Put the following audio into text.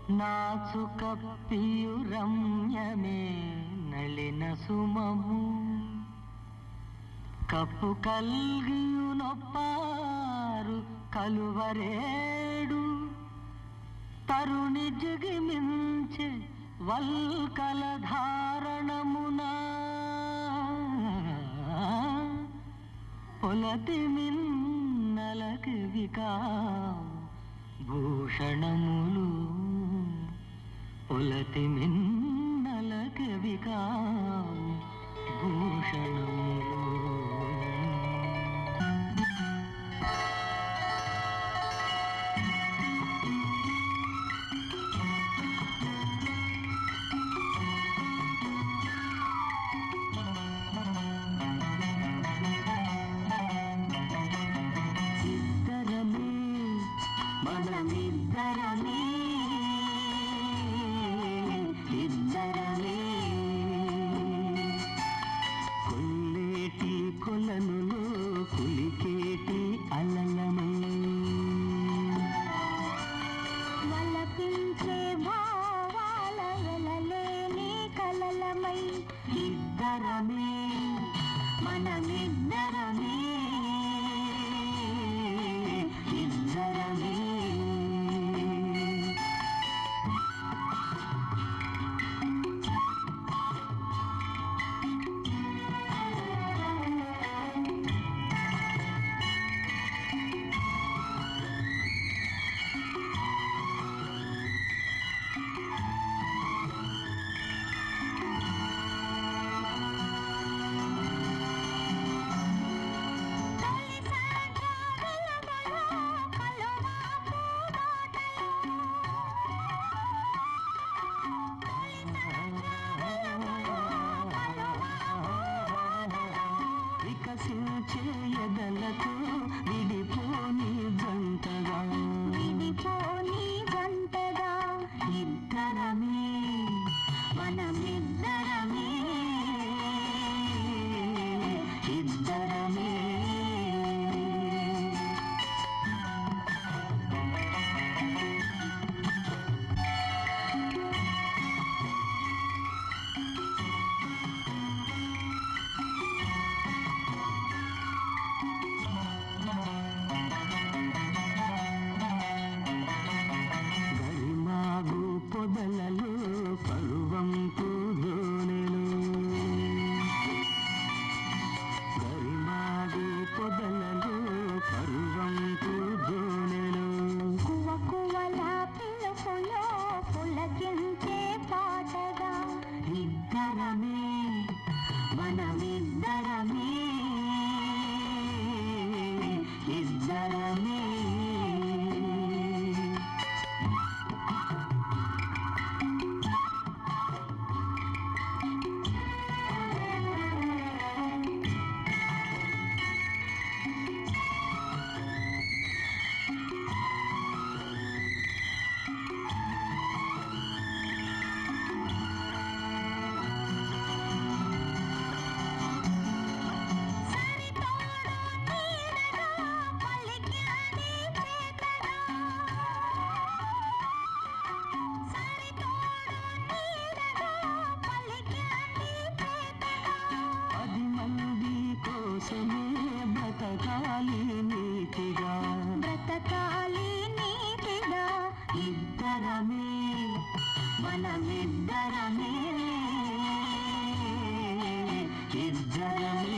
నాచుక PU రమ్యమే నళిన సుమము cup కల్గియు నొప్పారు కలువరేడు తరుణి జగిమించే వల్కల ధారణమునా పొలతి మిన్నలకి వికావు భూషణములు పొలతి మిన్నలకి వికావు భూషణములు ఇద్దరమే మనమిద్దరమే ఇద్దరమే కొల్లేటి కొలనులో కులికేటి అలలమై వలపించే భావాల వెలలేని కలలమై ఇద్దరమే మనమిద్దరమే ఇద్దరమే తొలి సంధ్యావేళలో కలువా పూదోటలో తొలి సంధ్యావేళలో కలువా పూదోటలో వికసించే ఎదలకు విడిపోని జంటగా విడిపోని గంటగా ఇద్దరమే మనమిద్దరమే ఇద్దరమే గరిమాగు పొదలలో పరువంపు దోణెలు గరిమాగు పొదలలో పరువంపు దోణెలు కువ కువల పిలుపులో పులకించే పాటగా ఇద్దరమే మనమిద్దరమే ఇద్దరమే సరితోడు నీడగా పలికింది చేతగా సరితోడు నీడగా పలికింది చేతగా పది మంది కోసమే బ్రతకాలి నీతిగా బ్రతకాలి నీతిగా ఇద్దరమే మనమిద్దరమే ఇద్దరమే